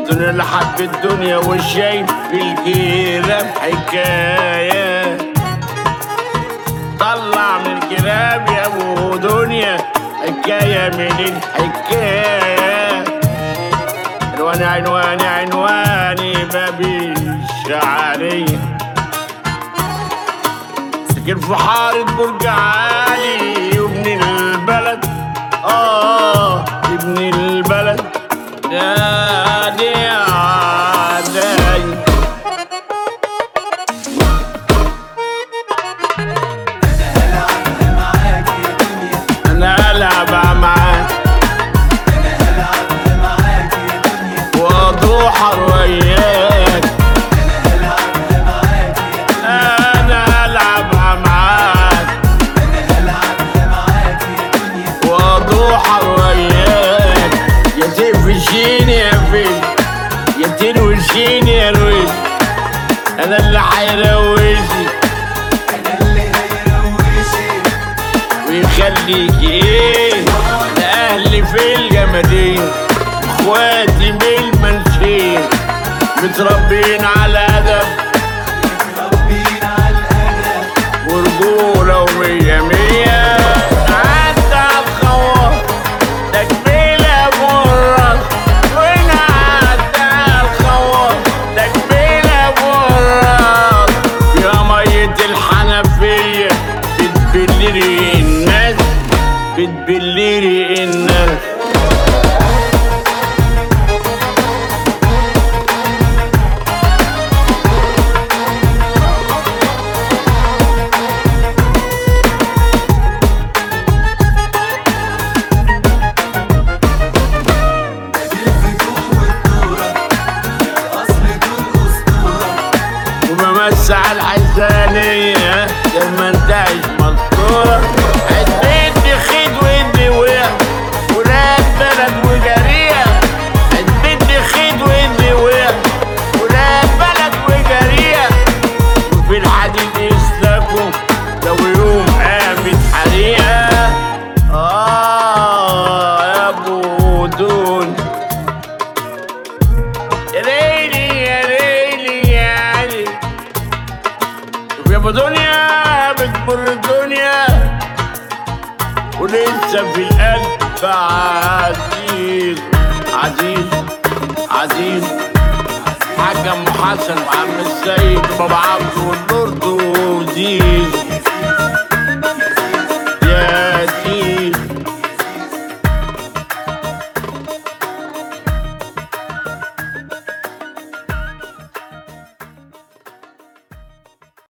الدنيا اللي حب الدنيا والشايف في الجيران حكاية طلع من الكلام يا ابو دنيا حكاية من الحكاية عنواني عنواني عنواني بابي الشعرية ساكن في حارة برج عالي وابن البلد اه ابن البلد نادي عداي انا العب معاك واضحى وياك انا العب معاك واضحى وياك يا تفشيني يا فيل يا تنوشيني يا رويش انا اللي حيروشي ويخليك ايه لاهلي في الجمدين اخواتي بالمنشين متربيين على ادب ورجوله ومية مية عدى الخوار تكملة مرة وين عدى الخوار تكملة مرة يا مية الحنفية بتبلري الناس بتبلري الناس وممسع الحزانية لما انتعش مذكورة عديت خيد ودي ويا ولاد بلد وجريئة عديت خيد ودي ويا ولاد بلد وجريئة وفي الحديد يسلكوا لو يوم قامت حريقة آه يا أبو دون يا ليلي يا ليلي يا ليلي شوف يا ابو دنيا بتمر الدنيا ولسه في القلب عزيز عزيز عزيز حاج ام حسن وعم السيد وبابا عبده والنور